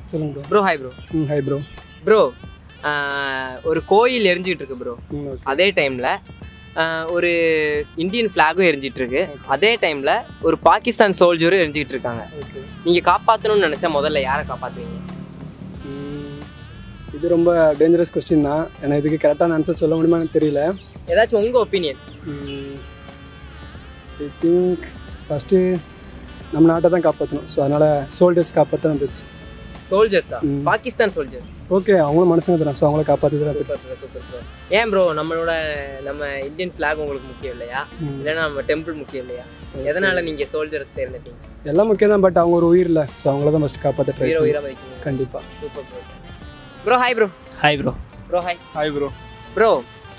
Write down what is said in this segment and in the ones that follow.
சொல்லுங்க bro bro hi bro hmm hi bro bro ஒரு கோயில் எரிஞ்சிட்டு இருக்கு ப்ரோ ம் ஓகே அதே டைமில் ஒரு இந்தியன் ஃப்ளாகும் எரிஞ்சிட்டு இருக்கு அதே டைமில் ஒரு பாகிஸ்தான் சோல்ஜரும் எரிஞ்சிட்டு இருக்காங்க ஓகே நீங்கள் காப்பாற்றணும்னு நினச்சா முதல்ல யாரை காப்பாற்றுவீங்க ம், இது ரொம்ப டேஞ்சரஸ் கொஸ்டின் தான் எனக்கு இதுக்கு கரெக்டான ஆன்சர் சொல்ல முடியுமா எனக்கு தெரியல ஏதாச்சும் உங்கள் ஒப்பீனியன் ஐ திங்க் ஃபஸ்ட்டு நம்ம நாட்டை தான் காப்பாற்றணும் ஸோ அதனால் சோல்ஜர்ஸ் காப்பாற்ற வந்துச்சு சோல்ஜர்ஸா ம். பாகிஸ்தான் சோல்ஜர்ஸ் ஓகே அவங்களும் மனுஷங்க தானே ஸோ அவங்கள காப்பாற்றுறது சூப்பர் ப்ரோ சூப்பர் ப்ரோ ஏன் ப்ரோ நம்மளோட நம்ம இந்தியன் ஃப்ளாக் உங்களுக்கு முக்கியம் இல்லையா இல்லைன்னா நம்ம டெம்பிள் முக்கியம் இல்லையா எதனால நீங்க சோல்ஜர்ஸ் தேர்ந்தெடுத்தீங்க எல்லாம் முக்கியம் தான் பட் அவங்க ஒரு உயிர் இல்லை ஸோ அவங்கள தான் ஃபஸ்ட் காப்பாற்ற ட்ரை உயிரை உயிரை மதிக்கணும் கண்டிப்பாக super bro bro hi bro hi bro bro hi hi bro bro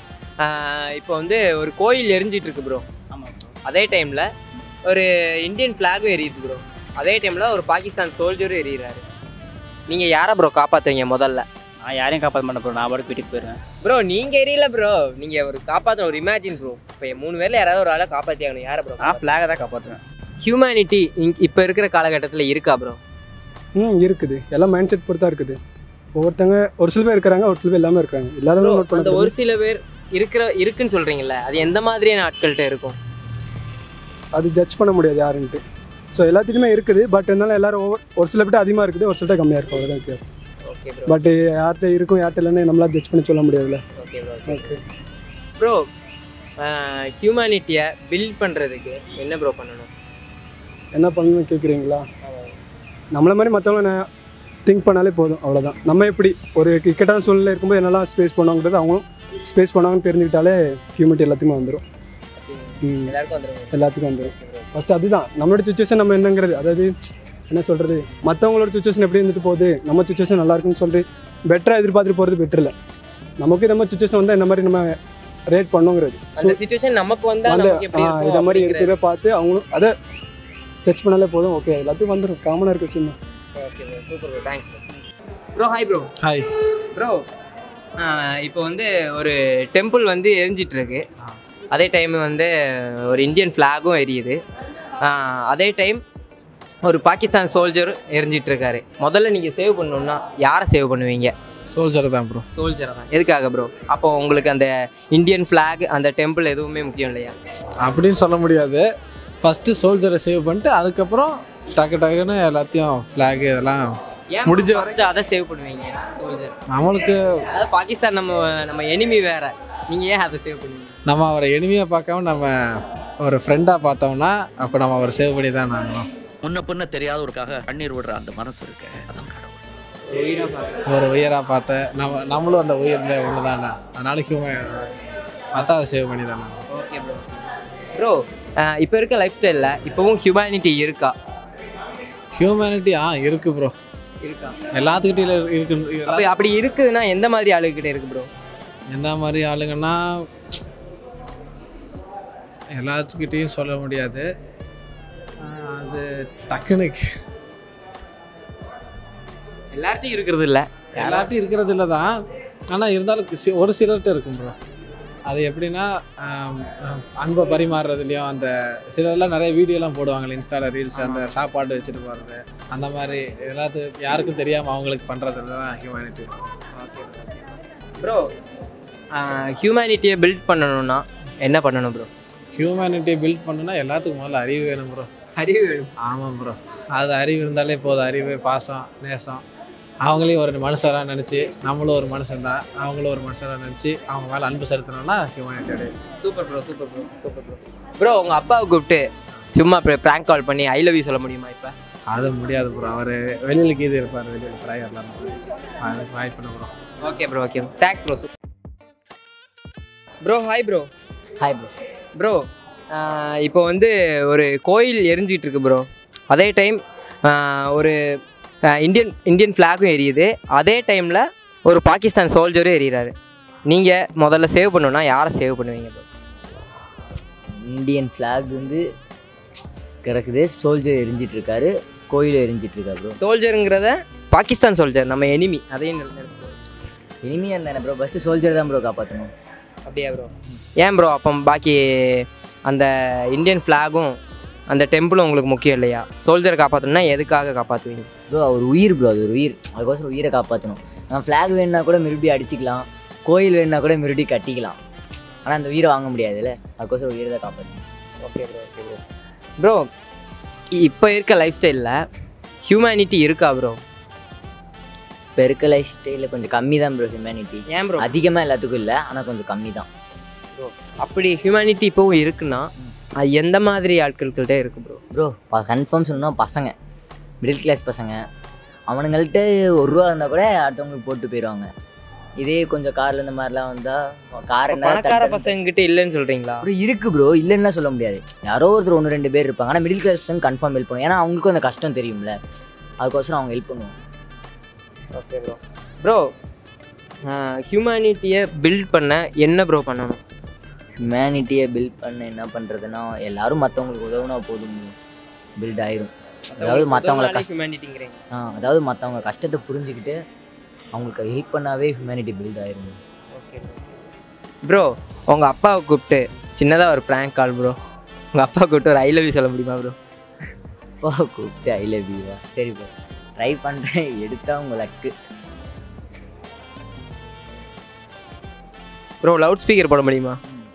இப்போ வந்து ஒரு கோயில் எரிஞ்சிட்டு இருக்கு ப்ரோ ஆமாம் அதே டைமில் ஒரு இந்தியன் ஃப்ளாகும் எரியுது ப்ரோ அதே டைமில் ஒரு பாகிஸ்தான் சோல்ஜரும் எரியிறாரு நீங்கள் யாரை ப்ரோ காப்பாற்றுவீங்க முதல்ல நான் யாரையும் காப்பாற்ற மாட்டேன் ப்ரோ நான் பாட்டுக்கு வீட்டுக்கு போயிடுவேன் ப்ரோ நீங்கள் எரியல ப்ரோ நீங்கள் ஒரு காப்பாற்றணும் ஒரு இமேஜின் ப்ரோ இப்போ மூணு பேரில் யாராவது ஒரு ஆளை காப்பாற்றி ஆகணும் யாரை ப்ரோ நான் ஃப்ளாகை தான் காப்பாற்றுவேன் ஹியூமனிட்டி இப்போ இருக்கிற காலகட்டத்தில் இருக்கா ப்ரோ ம் இருக்குது எல்லாம் மைண்ட் செட் பொறுத்தா இருக்குது ஒவ்வொருத்தங்க ஒரு சில பேர் இருக்கிறாங்க ஒரு சில பேர் இல்லாமல் இருக்காங்க இல்லாதவங்க நோட் அந்த பண்ண ஒரு சில பேர் இருக்கிற இருக்குன்னு சொல்கிறீங்கல்ல அது எந்த மாதிரியான ஆட்கள்கிட்ட இருக்கும் அது ஜட்ஜ் பண்ண முடியாது யாருன்ட்டு ஸோ எல்லாத்துக்குமே இருக்குது பட் இருந்தாலும் எல்லாரும் ஒவ்வொரு ஒரு சில பேர் அதிகமாக இருக்குது ஒரு சில பேர் கம்மியாக இருக்கும் அவ்வளோதான் வித்தியாசம் ஓகே ப்ரோ பட் யார்கிட்ட இருக்கும் யார்கிட்ட இல்லைன்னு நம்மளால ஜட்ஜ் பண்ணி சொல்ல முடியாதுல்ல ஓகே ப்ரோ ஓகே ப்ரோ ஹியூமனிட்டியை பில்ட் பண்ணுறதுக்கு என்ன ப்ரோ பண்ணணும் என்ன பண்ணணும்னு கேட்குறீங்களா நம்மள மாதிரி மற்றவங்கள திங்க் பண்ணாலே போதும் அவ்வளோதான் நம்ம எப்படி ஒரு இக்கட்டான சூழ்நிலை இருக்கும்போது என்னெல்லாம் ஸ்பேஸ் பண்ணுவாங்கிறது அவங்களும் ஸ்பேஸ் பண்ணுவாங்கன்னு தெரிஞ்சுக்கிட்டாலே ஹியூமிட்டி எல்லாத்துக்குமே வந்துடும் ம் எல்லாருக்கும் வந்துருங்க எல்லாத்துக்கும் வந்துடும் ஃபஸ்ட்டு அதுதான் நம்மளோட சுச்சுவேஷன் நம்ம என்னங்கிறது அதாவது என்ன சொல்கிறது மற்றவங்களோட சுச்சுவேஷன் எப்படி இருந்துட்டு போகுது நம்ம சுச்சுவேஷன் நல்லா இருக்குன்னு சொல்லிட்டு பெட்டராக எதிர்பார்த்துட்டு போகிறது பெட்டர் இல்லை நமக்கு நம்ம சுச்சுவேஷன் வந்தால் இந்த மாதிரி நம்ம ரேட் பண்ணுங்கிறது அந்த சுச்சுவேஷன் நமக்கு வந்தா வந்து நமக்கு எப்படி ஆ, இருக்கும் இதை மாதிரி அப்படிங்கிற- இருக்கிறத பார்த்து அவங்களும் அதை டச் பண்ணாலே போதும் ஓகே எல்லாத்துக்கும் வந்துடும் காமனாக இருக்க சின்ன okay bro super bro thanks bro hi bro hi bro இப்போ வந்து ஒரு டெம்பிள் வந்து எரிஞ்சிட்டு இருக்கு அதே டைம் வந்து ஒரு இந்தியன் ஃப்ளாகும் எரியுது ஆஹ் அதே டைம் ஒரு பாகிஸ்தான் சோல்ஜர் எரிஞ்சிட்டு இருக்காரு முதல்ல நீங்கள் சேவ் பண்ணணும்னா யாரை சேவ் பண்ணுவீங்க சோல்ஜர் தான் ப்ரோ சோல்ஜரை தான் எதுக்காக ப்ரோ அப்போ உங்களுக்கு அந்த இந்தியன் ஃப்ளாக் அந்த டெம்பிள் எதுவுமே முக்கியம் இல்லையா அப்படின்னு சொல்ல முடியாது ஃபஸ்ட்டு சோல்ஜரை சேவ் பண்ணிட்டு அதுக்கப்புறம் டக்கு டக்குன்னு எல்லாத்தையும் ஃப்ளாக் இதெல்லாம் ஏன் முடிஞ்ச ஃபஸ்ட்டு அதை சேவ் பண்ணுவீங்க சோல்ஜர் நம்மளுக்கு அதாவது பாகிஸ்தான் நம்ம நம்ம எனிமி வேற நீங்கள் ஏன் அதை சேவ் பண்ணுவீங்க நம்ம அவரை எளிமையாக பார்க்காம நம்ம ஒரு ஃப்ரெண்டாக பார்த்தோம்னா அப்போ நம்ம அவரை சேவ் பண்ணி தான் ஆகணும் முன்ன பின்ன தெரியாதவருக்காக கண்ணீர் விடுற அந்த மனசு இருக்கு அதான் கடவுள் உயிரா பார்க்க ஒரு உயிராக பார்த்த நம்ம நம்மளும் அந்த உயிரில் ஒன்று தானே அதனால ஹியூமன் பார்த்தா சேவ் பண்ணி தானே ஆகணும். ஓகே ப்ரோ ப்ரோ இப்போ இருக்க லைஃப் ஸ்டைலில் இப்போவும் ஹியூமனிட்டி இருக்கா ஹியூமனிட்டி ஆ இருக்குது ப்ரோ இருக்கா எல்லாத்துக்கிட்டையும் இருக்கு அப்போ அப்படி இருக்குதுன்னா எந்த மாதிரி ஆளுகிட்ட இருக்கு ப்ரோ எந்த மாதிரி ஆளுங்கன்னா எல்லாத்துக்கிட்டேயும் சொல்ல முடியாது ஆஹ் அது டக்குன்னு எல்லார்ட்டையும் இருக்கிறது இல்லை எல்லார்ட்டையும் இருக்கிறது இல்லை தான் ஆனால் இருந்தாலும் சி- ஒரு சிலர்கிட்ட இருக்கும் ப்ரோ அது எப்படின்னா ஆம், அன்பை பரிமாறுறதுலையும் அந்த சிலர்லாம் நிறைய வீடியோலாம் போடுவாங்கல்ல இன்ஸ்டால ரீல்ஸ் அந்த சாப்பாடு வச்சுட்டு போகிறது அந்த மாதிரி எல்லாத்துக்கும் யாருக்கும் தெரியாமல் அவங்களுக்கு பண்ணுறது தான் ஹியூமனிட்டி ப்ரோ ஹியூமனிட்டியை பில்ட் பண்ணணும்னா என்ன பண்ணணும் ப்ரோ ஹியூமனிட்டியை பில்ட் பண்ணுன்னா எல்லாத்துக்கும் முதல்ல அறிவு வேணும் ப்ரோ அறிவு வேணும் ஆமாம் ப்ரோ அது அறிவு இருந்தாலே போதும் அறிவு பாசம் நேசம் அவங்களையும் ஒரு மனுஷராக நினச்சி நம்மளும் ஒரு மனுஷன் தான் அவங்களும் ஒரு மனுஷராக நினச்சி அவங்க மேலே அன்பு செலுத்தினோம்னா ஹியூமனிட்டி அடையும் super bro super bro super bro bro உங்கள் அப்பாவை கூப்பிட்டு சும்மா ப்ராங்க் கால் பண்ணி ஐ லவ் யூ சொல்ல முடியுமா இப்போ அது முடியாது ப்ரோ அவர் வெளியில் கீது இருப்பார் வெளியில் ட்ரைவர்லாம் அதுக்கு வாய்ப்பு இல்லை bro okay bro okay thanks bro bro hi bro hi bro bro இப்போ வந்து ஒரு கோயில் எரிஞ்சிட்டு இருக்கு ப்ரோ அதே டைம் ஒரு ஆஹ் இந்தியன் இந்தியன் ஃப்ளாகும் எரியுது அதே டைமில் ஒரு பாகிஸ்தான் சோல்ஜரும் எரியிறாரு நீங்கள் முதல்ல சேவ் பண்ணணும்னா யாரை சேவ் பண்ணுவீங்க ப்ரோ இந்தியன் ஃப்ளாக் வந்து கிடக்குது சோல்ஜர் எரிஞ்சிட்டு இருக்காரு கோயில் எரிஞ்சிட்டு இருக்கா ப்ரோ சோல்ஜருங்கிறத பாகிஸ்தான் சோல்ஜர் நம்ம எனிமி அதையும் நினச்சிக்கோங்க இனிமையாக இருந்தானே ப்ரோ ஃபஸ்ட்டு சோல்ஜர் தான் ப்ரோ காப்பாற்றணும் அப்படியா ப்ரோ ஏன் ப்ரோ அப்போ பாக்கி அந்த இந்தியன் ஃப்ளாகும் அந்த டெம்பிளும் உங்களுக்கு முக்கியம் இல்லையா சோல்ஜரை காப்பாற்றணும்னா எதுக்காக காப்பாற்றுவீங்க ப்ரோ அவர் உயிர் ப்ரோ அது ஒரு உயிர் அதுக்கோசரம் உயிரை காப்பாற்றணும் நான் ஃப்ளாக் வேணுன்னா கூட மறுபடியும் அடிச்சுக்கலாம் கோயில் வேணுன்னா கூட மறுபடியும் கட்டிக்கலாம் ஆனால் அந்த உயிரை வாங்க முடியாதுல்ல அதுக்கோசரம் உயிரை தான் காப்பாற்றணும் okay bro okay bro bro இப்போ இருக்க லைஃப் ஸ்டைலில் ஹியூமனிட்டி இருக்கா ப்ரோ இப்போ இருக்க லைஃப் ஸ்டைலில் கொஞ்சம் கம்மி தான் ப்ரோ ஹியூமனிட்டி ஏன் ப்ரோ அதிகமாக எல்லாத்துக்கும் இல்லை ஆனால் கொஞ்சம் கம்மி தான் அப்படி ஹியூமனிட்டி இப்போவும் இருக்குன்னா அது எந்த மாதிரி ஆட்கள்கிட்ட இருக்கு ப்ரோ ப்ரோ கன்ஃபார்ம் சொல்லணும்னா பசங்க மிடில் கிளாஸ் பசங்க அவனுங்கள்ட்ட ஒரு ரூபா இருந்தால் கூட அடுத்தவங்களுக்கு போட்டு போயிடுவாங்க இதே கொஞ்சம் காரில் இந்த மாதிரிலாம் வந்தால் கார் என்ன பணக்கார பசங்ககிட்ட இல்லைன்னு சொல்கிறீங்களா ப்ரோ இருக்கு ப்ரோ இல்லைன்னா சொல்ல முடியாது யாரோ ஒருத்தர் ஒன்று ரெண்டு பேர் இருப்பாங்க ஆனால் மிடில் கிளாஸ் பசங்க கன்ஃபார்ம் ஹெல்ப் பண்ணுவோம் ஏன்னா அவங்களுக்கும் அந்த கஷ்டம் தெரியும்ல அதுக்கோசரம் அவங்க ஹெல்ப் பண்ணுவோம் ஓகே ப்ரோ ப்ரோ ஹியூமனிட்டியை பில்ட் பண்ண என்ன ப்ரோ பண்ணணும் ஹியூமனிட்டியை பில்ட் பண்ண என்ன பண்ணுறதுன்னா எல்லாரும் மற்றவங்களுக்கு உதவுனா போதும் பில்ட் ஆயிரும் அதாவது மற்றவங்கள கஷ்ட ஹியூமனிட்டிங்கிறீங்க ஆ அதாவது மற்றவங்க கஷ்டத்தை புரிஞ்சுக்கிட்டு அவங்களுக்கு ஹெல்ப் பண்ணாவே ஹியூமனிட்டி பில்ட் ஆயிரும் ஓகே ப்ரோ உங்கள் அப்பாவை கூப்பிட்டு சின்னதாக ஒரு ப்ராங்க் கால் ப்ரோ உங்கள் அப்பா கூப்பிட்டு ஒரு ஐ லவ் யூ சொல்ல முடியுமா ப்ரோ அப்பா கூப்பிட்டு ஐ லவ் யூவா சரி ப்ரோ ட்ரை பண்ணுறேன் எடுத்தா உங்க லக்கு ப்ரோ லவுட் ஸ்பீக்கர் போட முடியுமா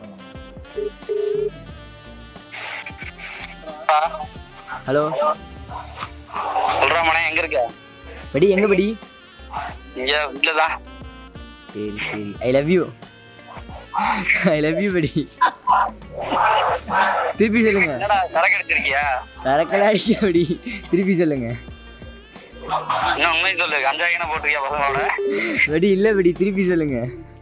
ஹலோ சொல்றா மனே எங்க இருக்க படி எங்கே படி இங்க வீட்டுல தான் சரி சரி I love you I love you படி திருப்பி சொல்லுங்க என்னடா சரக்கு எடுத்திருக்கியா தரக்கலா அடிக்க படி திருப்பி சொல்லுங்க இன்னும் உண்மையை சொல்லு கஞ்சா என்ன போட்டிருக்கியா பசங்களோட படி இல்லை படி திருப்பி சொல்லுங்க